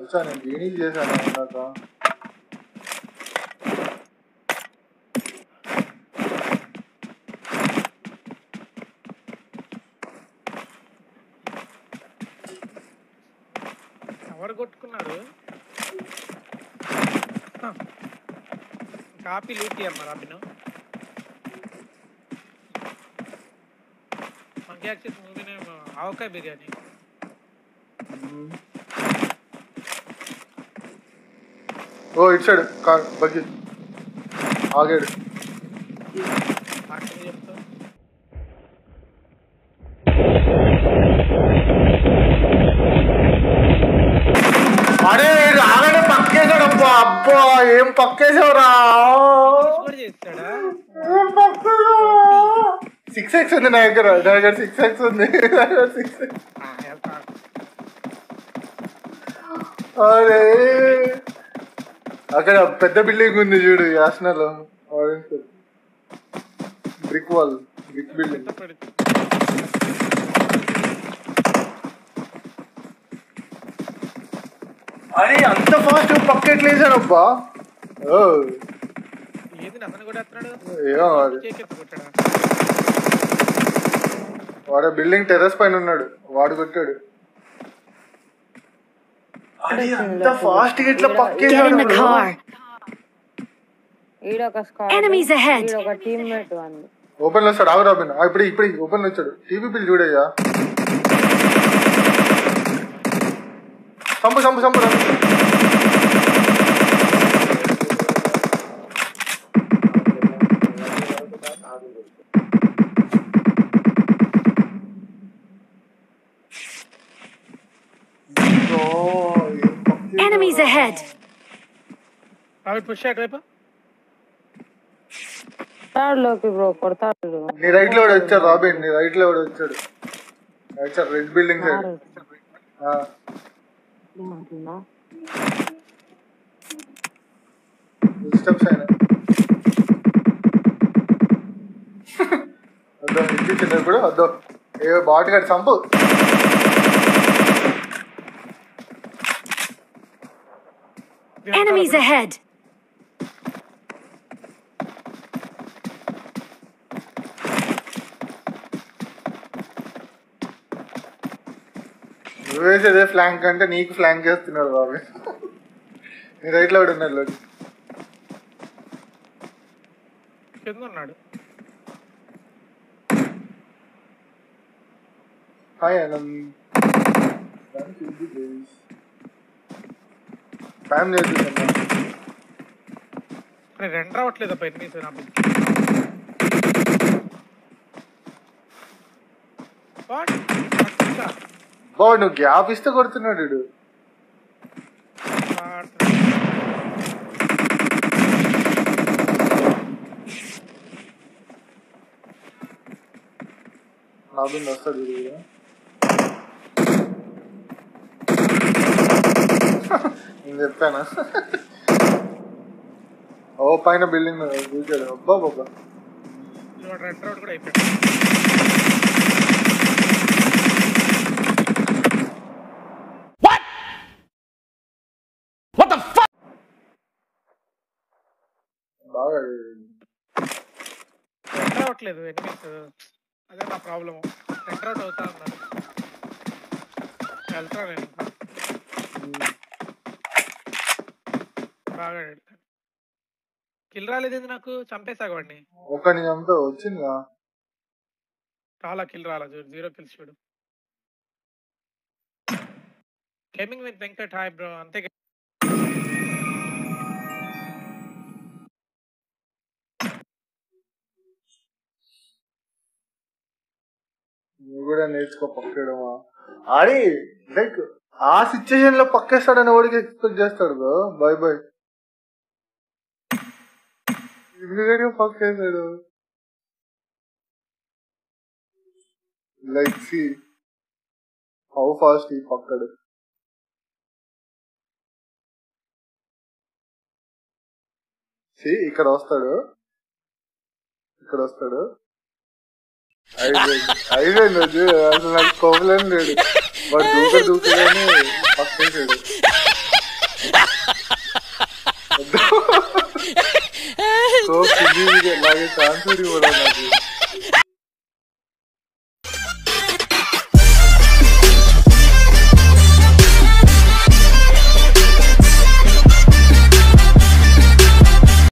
తెలుసా నేను గెయినింగ్ చేశాను ఇందాక ఎవరు కొట్టుకున్నారు హ. కాపీ లూట్ అమ్మా robin monkey axis movie name ఆవకాయ బిర్యానీ ఓ ఇటు సైడ్ కార్ బగ్గి ఆగాడు అక్కడ చెప్తా అరే రాగానే పక్కేసాడు అబ్బా అబ్బా ఏం పక్కేసావురా Finish కూడా చేస్తాడా సిక్స్ ఎక్స్ ఉంది నా దగ్గర నా దగ్గర సిక్స్ ఎక్స్ ఉంది నా దగ్గర సిక్స్ ఆ, వెళ్తా. అరే అక్కడ పెద్ద బిల్డింగ్ ఉంది చూడు యాసనలో బ్రిక్ వాల్ బ్రిక్ బిల్డింగ్ పెద్ద పడి- అరే అంత ఫాస్ట్ పక్కెట్లు వేసాడబ్బా ఓ ఏంది అతను కూడా ఎత్తున్నాడు ఏమో మరి కేక్ ఎత్తి కొట్టాడా వాడు బిల్డింగ్ టెర్రస్ పైన ఉన్నాడు వాడు కొట్టాడు అరే అంత ఫాస్ట్ గా ఇట్లా Get in the పక్కేసాడు car. ఈడొక స్కాడ్ Enemies ahead. ఈడొక టీమ్మేట్ అంది ఓపెన్ లో వస్తాడు ఆగు రాబిన్ ఆ, ఇప్పుడు ఇప్పుడు ఓపెన్ లో వచ్చాడు టీవీ బిల్ చూడయ్యా సంపు సంపు సంపు రా. ఓ, ఏం పక్కేసాడు. Enemies ahead. రాబిట్ పుష్ అటువైపు థర్డ్ లోకి బ్రో కొడతాడు నీ రైట్ లో కూడా వచ్చాడు రాబిన్ నీ రైట్ లో కూడా వచ్చాడు right side red building side ఆ, స్టెప్స్ అయినా అద్దో ఇచ్చింది ఇప్పుడు అద్దో ఏ బాట్ గడి సంపు Enemies ahead. నువ్వేసేదే ఫ్లాంక్ అంటే నీకు ఫ్లాంక్ చేస్తున్నాడు బాబు నీ రైట్ లో కూడా ఉన్నాడు లోకి కింద ఉన్నాడు హాయ్ అనం టైం లేదు అరే రెండు రావట్లేదప్ప ఎనిమిది నా బిల్ వాట్ బా నువ్వు గ్యాప్ ఇస్తే కొడుతున్నాడు వీడు నా బిందు వస్తాడు వీడు కూడా. నేను చెప్పానా ఓ పైన బిల్డింగ్ దూకాడు అబ్బా బాబా రెడ్ రోడ్ కూడా అయిపోయాడు బాగా ఎంటర్ అవ్వట్లేదు ఎనిమిస్ అదే నా ప్రాబ్లము ఎంటర్ అవుట్ అవుతా ఉన్నాను వెళ్తా నేను బాగా కిల్ రాలేదు నాకు చంపేసా వాడిని ఒకటి చంపే వచ్చిందిగా చాలా కిల్ రాలా చూడు జీరో కిల్స్ చూడు gaming with Venkat hi bro అంతే నువ్వు కూడా నేర్చుకో పక్కడమా ఆడి లైక్ ఆ సిచ్యుయేషన్ లో పక్కేస్తాడని ఎవడికి ఎక్స్పెక్ట్ చేస్తాడు బ్రో బాయ్ బాయ్ ఇమ్మీడియట్ పక్కేస్తాడు లైక్ సి హౌ ఫాస్ట్ ఈ పక్కడు సి ఇక్కడ వస్తాడు ఇక్కడ వస్తాడు అయిపోయింది అయిపోయింది వద్దు. అసలు నాకు కోపలేని లేడు వాడు దూక దూకగానే పక్కేసాడు లాగే లాగే ఛాన్స్ ఇవ్వడం నాకు